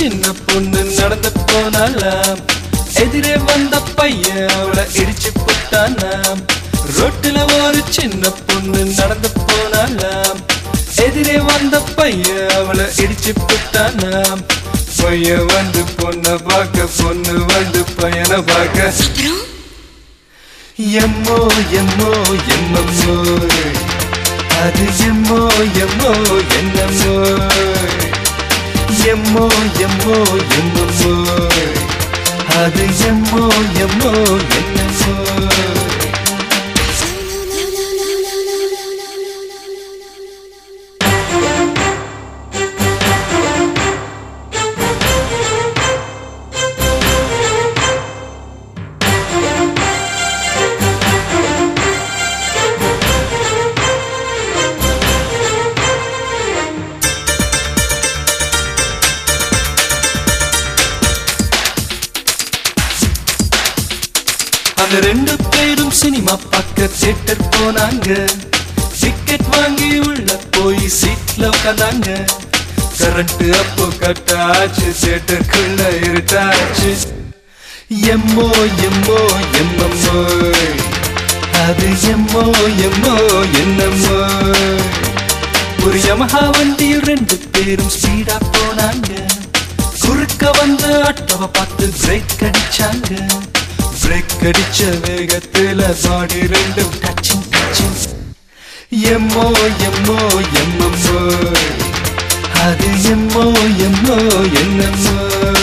சின்ன பொண்ணு நடந்து போனாலாம் எதிரே வந்த பையன் அவளை இடிச்சு போட்டானாம் ரோட்டுல ஒரு சின்ன பொண்ணு நடந்து போனாலாம் எதிரே வந்த பையன் அவளை இடிச்சு போட்டானாம் பையன் வந்து பொண்ண பார்க்க பொண்ணு வந்து பையனை பார்க்க அப்புறம் எம்மோ எம்மோ எம்மம்மோ அது எம்மோ எம்மோ என்னம்மோ எம்மோ எம்மோ எம்மம்மோ அது எம்மோ எம்மோ என்னம்மோ அந்த ரெண்டு பேரும் சினிமா பார்க்க தியேட்டர் போனாங்க டிக்கெட் வாங்கி உள்ள போய் சீட்ல உட்காந்தாங்க கரண்ட் அப்போ கட்டாச்சு தியேட்டருக்குள்ள இருட்டாச்சு எம்மோ எம்மோ எம்மம்மோ அது எம்மோ எம்மோ என்னம்மோ ஒரு யமஹா வண்டியில் ரெண்டு பேரும் ஸ்பீடா போனாங்க குறுக்க வந்த ஆட்டோவை பார்த்து பிரேக் அடிச்சாங்க பிரேக் அடிச்ச வேகத்துல பாடி ரெண்டும் டச்சிங் டச்சிங் எம்மோ எம்மோ எம்மம்மோ அது எம்மோ எம்மோ என்னம்மோ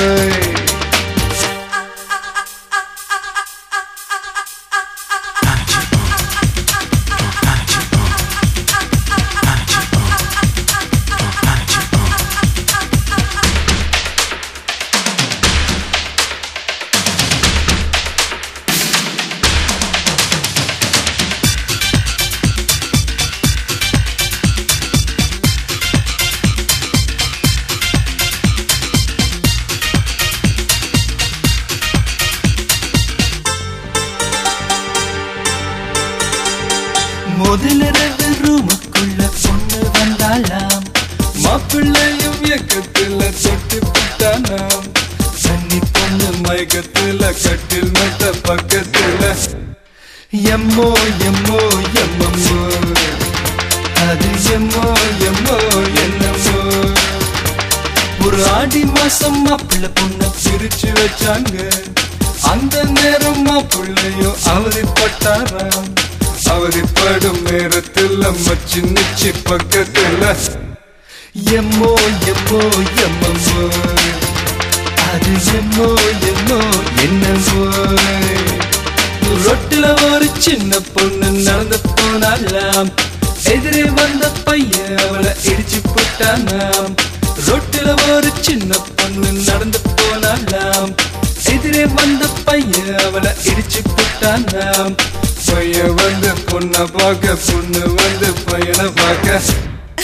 முதலிரவு ரூமுக்குள்ள பொண்ணு வந்தாளாம் மாப்பிள்ளையும் இயக்கத்துல தொட்டு விட்டானாம் சன்னி பொண்ணு மயக்கத்துல கட்டில் மட்ட பக்கத்துல எம்மோ எம்மோ எம்மம்மோ அது எம்மோ எம்மோ என்னம்மோ ஒரு ஆடி மாசம் மாப்பிள்ளை பொண்ண பிரிச்சு வச்சாங்க அந்த நேரம் மாப்பிள்ளையோ அவதிப்பட்டாராம் அவதிப்படும் நேரத்தில் மச்சி நிச்சி பக்கத்துல எம்மோ எம்மோ எம்மம்மோ அது எம்மோ எம்மோ என்னமோ ரொட்டில ஒரு சின்ன பொண்ணு நடந்து போனாலாம் எதிரே வந்த பையன் அவளை இடிச்சு போட்டானாம் ரொட்டில ஒரு சின்ன பொண்ணு நடந்து போனாலாம் எதிரே வந்த பையன் அவளை இடிச்சு போட்டானாம் பையன் வந்து பொண்ணை பார்க்க பொண்ணு வந்து பையனை பார்க்க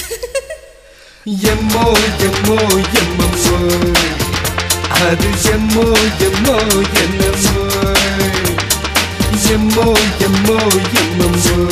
எம்மோ எம்மோ எம்மம்மோ அது எம்மோ எம்மோ என்னம்மோ எம்மோ எம்மோ எம்மம்மோ